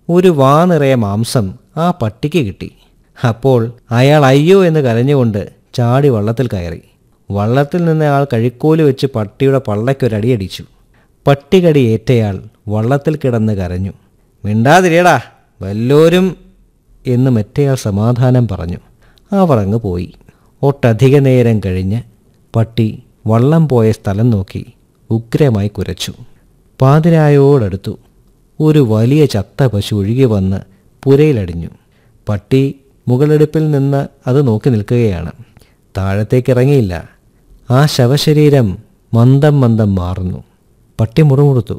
ഒരു വാ നിറയെ മാംസം ആ പട്ടിക്ക് കിട്ടി അപ്പോൾ അയാൾ അയ്യോ എന്ന് കരഞ്ഞുകൊണ്ട് ചാടി വള്ളത്തിൽ കയറി വള്ളത്തിൽ നിന്ന് ആൾ കഴിക്കോല് വെച്ച് പട്ടിയുടെ പള്ളയ്ക്കൊരടിയടിച്ചു പട്ടികടി ഏറ്റയാൾ വള്ളത്തിൽ കിടന്ന് കരഞ്ഞു മിണ്ടാതിരിയടാ വല്ലോരും എന്ന് മറ്റേയാൾ സമാധാനം പറഞ്ഞു അവർ അങ്ങ് പോയി ഒട്ടധിക നേരം കഴിഞ്ഞ് പട്ടി വള്ളം പോയ സ്ഥലം നോക്കി ഉഗ്രമായി കുരച്ചു പാതിരായോടടുത്തു ഒരു വലിയ ചത്ത പശു ഒഴുകി വന്ന് പുരയിലടിഞ്ഞു പട്ടി മുകളെടുപ്പിൽ നിന്ന് അത് നോക്കി നിൽക്കുകയാണ് താഴത്തേക്ക് ഇറങ്ങിയില്ല ആ ശവശരീരം മന്ദം മന്ദം മാറുന്നു പട്ടി മുറുമുറുത്തു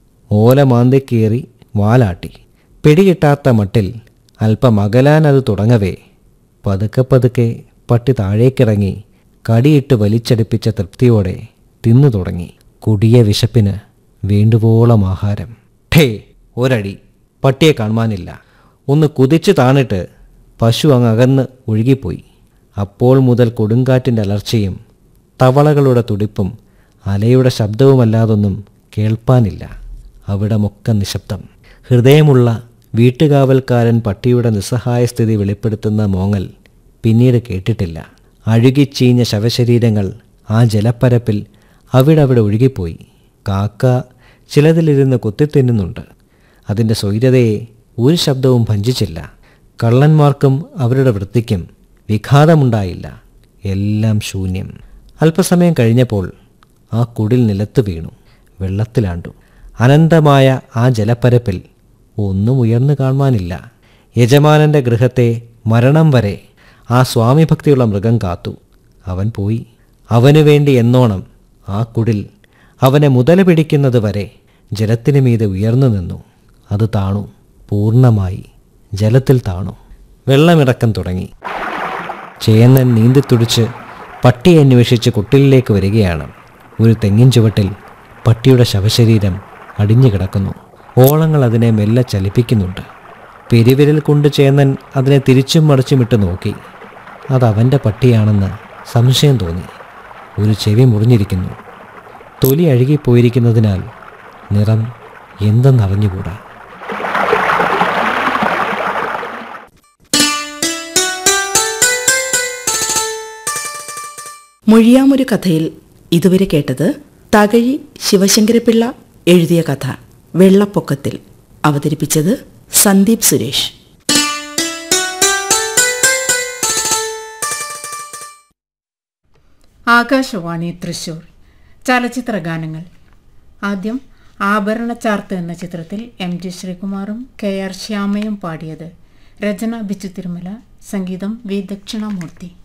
ഓല മാന്തിക്കേറി വാലാട്ടി പിടികിട്ടാത്ത മട്ടിൽ അല്പം അകലാൻ അത് തുടങ്ങവേ പതുക്കെ പതുക്കെ പട്ടി താഴേക്കിറങ്ങി കടിയിട്ട് വലിച്ചടിപ്പിച്ച തൃപ്തിയോടെ തിന്നു തുടങ്ങി കൊടിയ വിശപ്പിന് വേണ്ടുവോളം ആഹാരം ഠേ ഒരടി പട്ടിയെ കാണുവാനില്ല ഒന്ന് കുതിച്ചു താണിട്ട് പശു അങ്ങ് അകന്ന് ഒഴുകിപ്പോയി അപ്പോൾ മുതൽ കൊടുങ്കാറ്റിൻ്റെ അലർച്ചയും തവളകളുടെ തുടിപ്പും അലയുടെ ശബ്ദവുമല്ലാതൊന്നും കേൾപ്പാനില്ല അവിടമൊക്കെ നിശബ്ദം ഹൃദയമുള്ള വീട്ടുകാവൽക്കാരൻ പട്ടിയുടെ നിസ്സഹായ സ്ഥിതി വെളിപ്പെടുത്തുന്ന മോങ്ങൽ പിന്നീട് കേട്ടിട്ടില്ല അഴുകിച്ചീഞ്ഞ ശവശരീരങ്ങൾ ആ ജലപ്പരപ്പിൽ അവിടവിടെ ഒഴുകിപ്പോയി കാക്ക ചിലതിലിരുന്ന് കുത്തിത്തിന്നുന്നുണ്ട് അതിൻ്റെ സ്വൈര്യതയെ ഒരു ശബ്ദവും ഭഞ്ചിച്ചില്ല കള്ളന്മാർക്കും അവരുടെ വൃത്തിക്കും വിഘാതമുണ്ടായില്ല എല്ലാം ശൂന്യം അല്പസമയം കഴിഞ്ഞപ്പോൾ ആ കുടിൽ നിലത്ത് വീണു വെള്ളത്തിലാണ്ടു അനന്തമായ ആ ജലപ്പരപ്പിൽ ഒന്നും ഉയർന്നു കാണുവാനില്ല യജമാനന്റെ ഗൃഹത്തെ മരണം വരെ ആ സ്വാമിഭക്തിയുള്ള മൃഗം കാത്തു അവൻ പോയി അവനു വേണ്ടി എന്നോണം ആ കുടിൽ അവനെ മുതല പിടിക്കുന്നത് വരെ ജലത്തിനു മീതെ ഉയർന്നു നിന്നു അത് താണു പൂർണ്ണമായി ജലത്തിൽ താണു വെള്ളമിറക്കം തുടങ്ങി ചേന്നൻ നീന്തിത്തുടിച്ച് പട്ടിയെ അന്വേഷിച്ച് കുട്ടിലിലേക്ക് വരികയാണ് ഒരു തെങ്ങിൻ ചുവട്ടിൽ പട്ടിയുടെ ശവശരീരം അടിഞ്ഞു കിടക്കുന്നു ഓളങ്ങൾ അതിനെ മെല്ലെ ചലിപ്പിക്കുന്നുണ്ട് പെരുവിരൽ കൊണ്ട് ചേന്നൻ അതിനെ തിരിച്ചും മറിച്ചുമിട്ട് നോക്കി അത് അവൻ്റെ പട്ടിയാണെന്ന് സംശയം തോന്നി ഒരു ചെവി മുറിഞ്ഞിരിക്കുന്നു തൊലി അഴുകിപ്പോയിരിക്കുന്നതിനാൽ നിറം എന്തെന്നറിഞ്ഞുകൂടാ മൊഴിയാമൊരു കഥയിൽ ഇതുവരെ കേട്ടത് തകഴി ശിവശങ്കരപിള്ള എഴുതിയ കഥ വെള്ളപ്പൊക്കത്തിൽ അവതരിപ്പിച്ചത് സന്ദീപ് സുരേഷ് ആകാശവാണി തൃശൂർ ചലച്ചിത്ര ഗാനങ്ങൾ ആദ്യം ആഭരണച്ചാർത്ത് എന്ന ചിത്രത്തിൽ എം ജി ശ്രീകുമാറും കെ ആർ ശ്യാമയും പാടിയത് രചന ബിച്ചു തിരുമല സംഗീതം വി ദക്ഷിണാമൂർത്തി